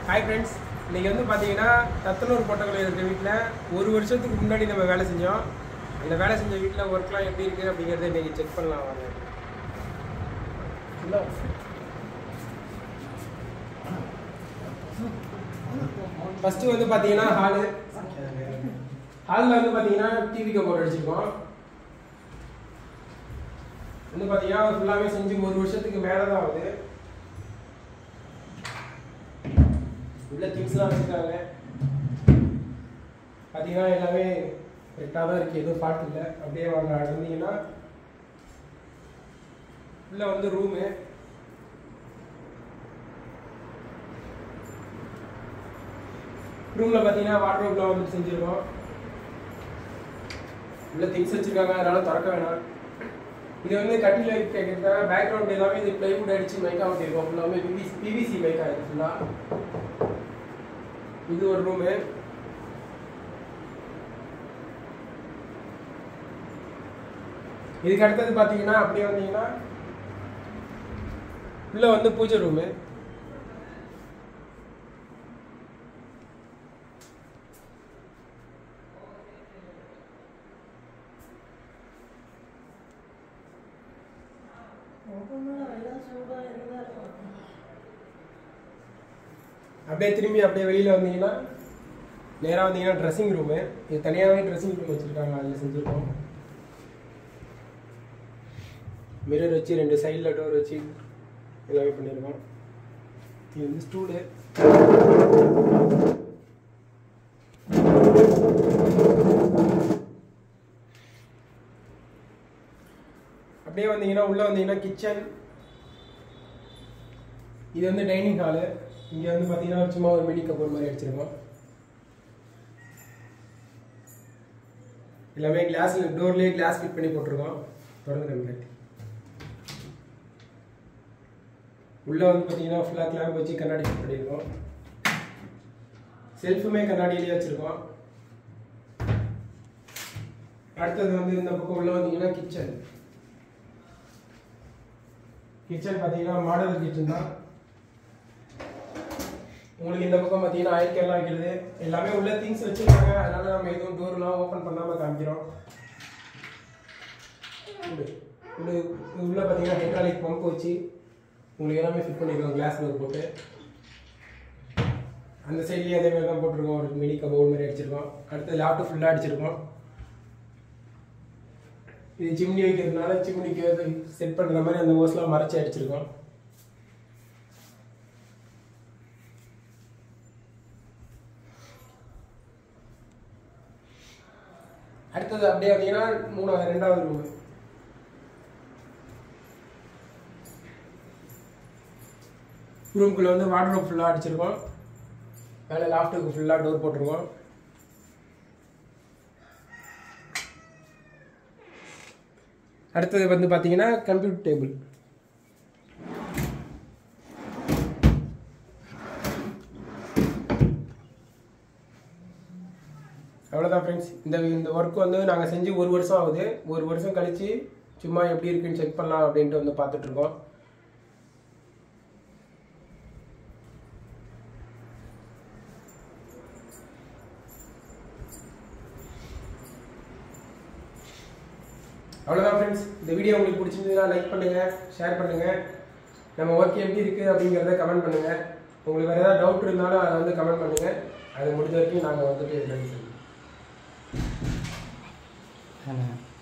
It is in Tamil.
ஹாய் ஃப்ரெண்ட்ஸ் இன்னைக்கு வந்து பார்த்தீங்கன்னா தத்தனூர் பொட்டக்கலை இருக்கிற வீட்டில் ஒரு வருஷத்துக்கு முன்னாடி நம்ம வேலை செஞ்சோம் அந்த வேலை செஞ்ச வீட்டில் ஒர்க்லாம் எப்படி இருக்குது அப்படிங்கிறத இன்னைக்கு செக் பண்ணலாம் வாங்க இல்லை ஃபஸ்ட்டு வந்து பார்த்தீங்கன்னா ஹாலு ஹாலில் வந்து பார்த்தீங்கன்னா டிவி கபோர்ட் அடிச்சிருக்கோம் வந்து பார்த்தீங்கன்னா ஃபுல்லாகவே செஞ்சு ஒரு வருஷத்துக்கு மேலே தான் ஆகுது உள்ள திங்ஸ்லாம் வச்சுருக்காங்க பார்த்தீங்கன்னா எல்லாமே கரெக்டாக தான் இருக்குது எதுவும் ஃபால்ட் இல்லை அப்படியே வாங்க இருந்தீங்கன்னா உள்ள வந்து ரூமு ரூமில் பார்த்தீங்கன்னா வாட்ரோப்லாம் வந்து செஞ்சுருக்கோம் உள்ள திங்ஸ் வச்சுருக்காங்க அதனால திறக்க வேணாம் இது வந்து கட்டில கேட்கறதுக்காக பேக்ரவுண்ட் எல்லாமே இது பிளைவுட் அடிச்சு மைக்கா ஒட்டியிருக்கோம் ஃபுல்லாமே பிவிசி பிவிசி மைக்கா இது ஃபுல்லாக இது ஒரு ரூமு இதுக்கு அடுத்தது பார்த்தீங்கன்னா அப்படியே வந்தீங்கன்னா உள்ள வந்து பூஜை ரூமு அப்படியே திரும்பி அப்படியே வெளியில் வந்தீங்கன்னா நேராக வந்தீங்கன்னா ட்ரெஸ்ஸிங் ரூமு இது தனியாகவே ட்ரெஸ்ஸிங் ரூம் வச்சுருக்காங்க அதில் செஞ்சுருக்கோம் மிரர் வச்சு ரெண்டு சைடில் டோர் வச்சு எல்லாமே பண்ணியிருக்கோம் இது வந்து ஸ்டூலு அப்படியே வந்தீங்கன்னா உள்ளே வந்தீங்கன்னா கிச்சன் இது வந்து டைனிங் ஹாலு இங்கே வந்து பார்த்தீங்கன்னா சும்மா ஒரு மினி கபோர்ட் மாதிரி அடிச்சிருக்கோம் எல்லாமே கிளாஸ் டோர்லேயே கிளாஸ் ஃபிட் பண்ணி போட்டிருக்கோம் தொடர்ந்து கம்பெனி உள்ளே வந்து பார்த்தீங்கன்னா ஃபுல்லாக கிளாம்ப் வச்சு கண்ணாடி ஃபிட் பண்ணியிருக்கோம் செல்ஃபுமே கண்ணாடியிலேயே வச்சுருக்கோம் அடுத்தது வந்து இந்த பக்கம் உள்ள வந்தீங்கன்னா கிச்சன் கிச்சன் பார்த்தீங்கன்னா மாடல் கிச்சன் தான் உங்களுக்கு இந்த பக்கம் பார்த்தீங்கன்னா ஆயிரக்கெல்லாம் வைக்கிறது எல்லாமே உள்ள திங்ஸ் வச்சிருக்காங்க அதனால நம்ம எதுவும் டோர்லாம் ஓப்பன் பண்ணாமல் காமிக்கிறோம் உள்ள உள்ள- உள்ள பார்த்தீங்கன்னா ஹைட்ராலிக் பம்ப் வச்சு உங்களுக்கு எல்லாமே ஃபிட் பண்ணிருக்கோம் கிளாஸ் டோர் போட்டு அந்த சைட்லேயே அதே மாதிரி தான் போட்டிருக்கோம் ஒரு மினி கபோர்ட் மாதிரி அடிச்சிருக்கோம் அடுத்து லேப்டாப் ஃபுல்லாக அடிச்சிருக்கோம் இது சிம்னி வைக்கிறதுனால சிம்னிக்கு செட் பண்ணுற மாதிரி அந்த ஓஸ்லாம் மறைச்சி அடிச்சிருக்கோம் அடுத்தது அப்படியே வந்தீங்கன்னா மூணாவது ரெண்டாவது ரூம் ரூம்குள்ளே வந்து வார்ட்ரோப் ஃபுல்லாக அடிச்சிருக்கோம் மேலே லாஃப்ட்டுக்கு ஃபுல்லாக டோர் போட்டிருக்கோம் அடுத்தது வந்து பார்த்தீங்கன்னா கம்ப்யூட்டர் டேபிள் அவ்வளோதான் ஃப்ரெண்ட்ஸ் இந்த இந்த ஒர்க் வந்து நாங்கள் செஞ்சு ஒரு வருஷம் ஆகுது ஒரு வருஷம் கழிச்சு சும்மா எப்படி இருக்குன்னு செக் பண்ணலாம் அப்படின்ட்டு வந்து பார்த்துட்டு இருக்கோம் அவ்வளோதான் ஃப்ரெண்ட்ஸ் இந்த வீடியோ உங்களுக்கு பிடிச்சிருந்ததுன்னா லைக் பண்ணுங்கள் ஷேர் பண்ணுங்கள் நம்ம ஒர்க் எப்படி இருக்குது அப்படிங்கிறத கமெண்ட் பண்ணுங்கள் உங்களுக்கு வேறு ஏதாவது டவுட் இருந்தாலும் அதை வந்து கமெண்ட் பண்ணுங்கள் அது முடிஞ்ச வரைக்கும் நாங்கள் வந்துட்டு ரெடி செய்வோம் ஆமாம்